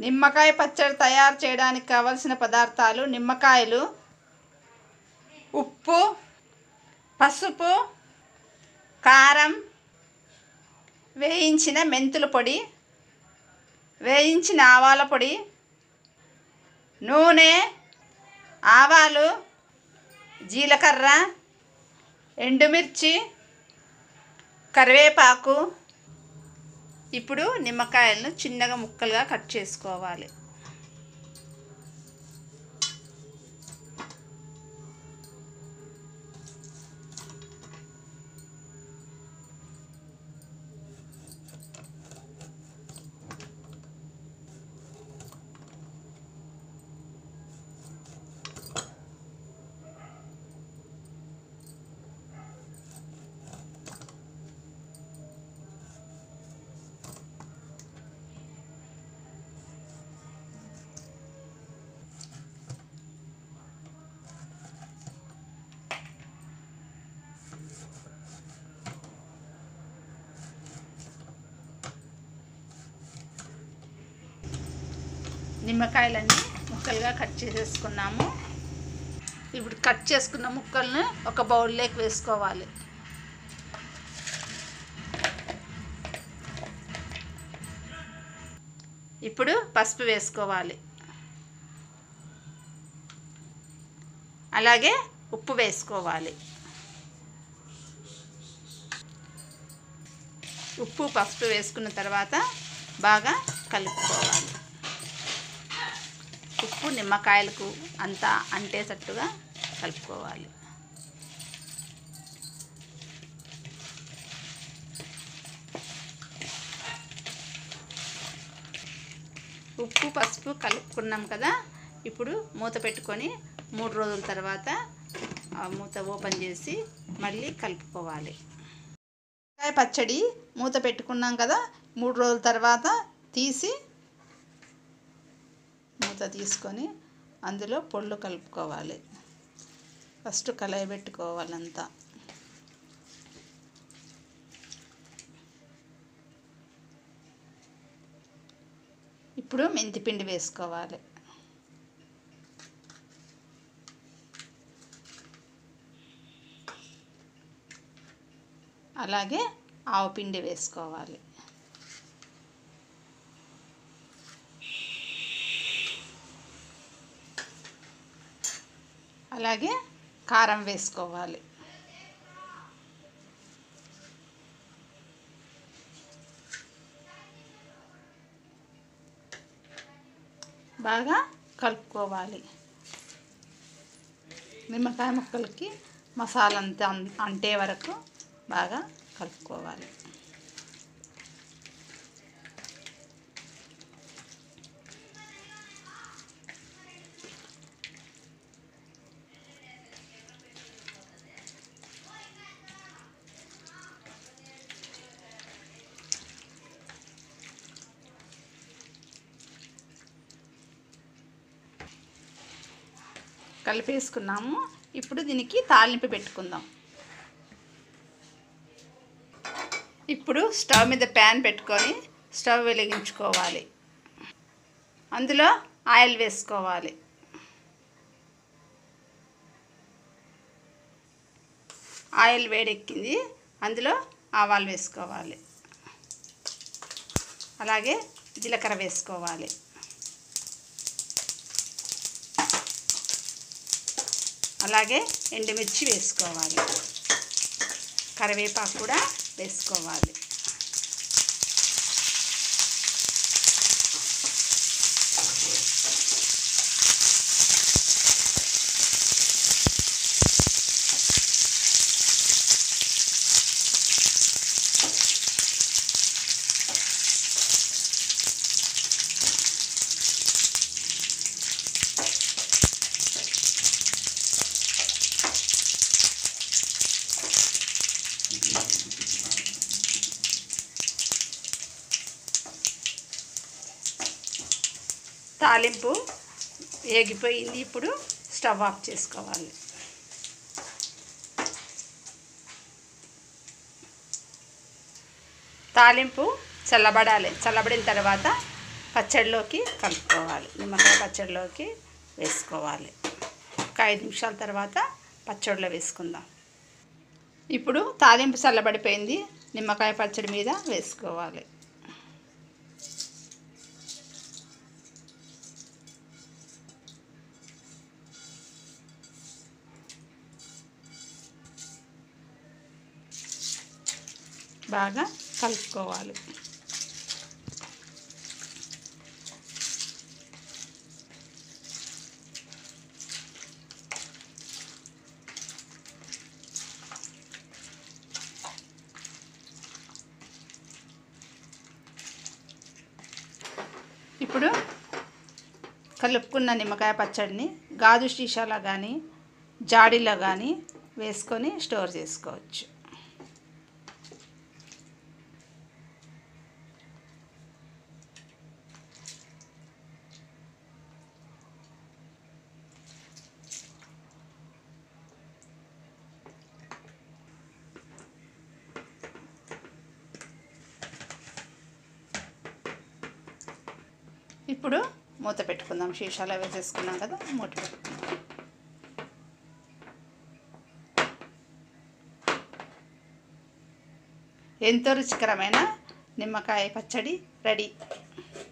నిమ్మకాయ పచ్చడి తయారు చేయడానికి కావలసిన పదార్థాలు నిమ్మకాయలు ఉప్పు పసుపు కారం వేయించిన మెంతుల పొడి వేయించిన ఆవాల పొడి నూనె ఆవాలు జీలకర్ర ఎండుమిర్చి కరివేపాకు ఇప్పుడు నిమ్మకాయలను చిన్నగా ముక్కలుగా కట్ చేసుకోవాలి నిమ్మకాయలన్నీ ముక్కలుగా కట్ చేసేసుకున్నాము ఇప్పుడు కట్ చేసుకున్న ముక్కలను ఒక బౌల్లోకి వేసుకోవాలి ఇప్పుడు పసుపు వేసుకోవాలి అలాగే ఉప్పు వేసుకోవాలి ఉప్పు పసుపు వేసుకున్న తర్వాత బాగా కలుపుకోవాలి ఉప్పు నిమ్మకాయలకు అంతా అంటేటట్టుగా కలుపుకోవాలి ఉప్పు పసుపు కలుపుకున్నాం కదా ఇప్పుడు మూత పెట్టుకొని మూడు రోజుల తర్వాత ఆ మూత ఓపెన్ చేసి మళ్ళీ కలుపుకోవాలి వంకాయ పచ్చడి మూత పెట్టుకున్నాం కదా మూడు రోజుల తర్వాత తీసి మూత తీసుకొని అందులో పొళ్ళు కలుపుకోవాలి ఫస్ట్ కలయి పెట్టుకోవాలంతా ఇప్పుడు మెంతిపిండి వేసుకోవాలి అలాగే ఆవు పిండి వేసుకోవాలి అలాగే కారం వేసుకోవాలి బాగా కలుపుకోవాలి నిమ్మకాయ ముక్కలకి మసాలా అంతా అంటే వరకు బాగా కలుపుకోవాలి కలిపేసుకున్నాము ఇప్పుడు దీనికి తాలింపు పెట్టుకుందాం ఇప్పుడు స్టవ్ మీద ప్యాన్ పెట్టుకొని స్టవ్ వెలిగించుకోవాలి అందులో ఆయిల్ వేసుకోవాలి ఆయిల్ వేడెక్కింది అందులో ఆవాలు వేసుకోవాలి అలాగే జీలకర్ర వేసుకోవాలి అలాగే ఎండుమిర్చి వేసుకోవాలి కరివేపాకు కూడా వేసుకోవాలి తాలింపు ఏగిపోయింది ఇప్పుడు స్టవ్ ఆఫ్ చేసుకోవాలి తాలింపు చల్లబడాలి చల్లబడిన తర్వాత పచ్చడిలోకి కలుపుకోవాలి నిమ్మకాయ పచ్చడిలోకి వేసుకోవాలి ఒక ఐదు నిమిషాల తర్వాత పచ్చడిలో వేసుకుందాం ఇప్పుడు తాలింపు చల్లబడిపోయింది నిమ్మకాయ పచ్చడి మీద వేసుకోవాలి బాగా కలుపుకోవాలి ఇప్పుడు కలుపుకున్న నిమ్మకాయ పచ్చడిని గాజు సీసాలో కానీ జాడీలో కానీ వేసుకొని స్టోర్ చేసుకోవచ్చు ఇప్పుడు మూత పెట్టుకుందాం షీషాలో వేసేసుకున్నాం కదా మూత పెట్టుకుందాం ఎంతో రుచికరమైన నిమ్మకాయ పచ్చడి రెడీ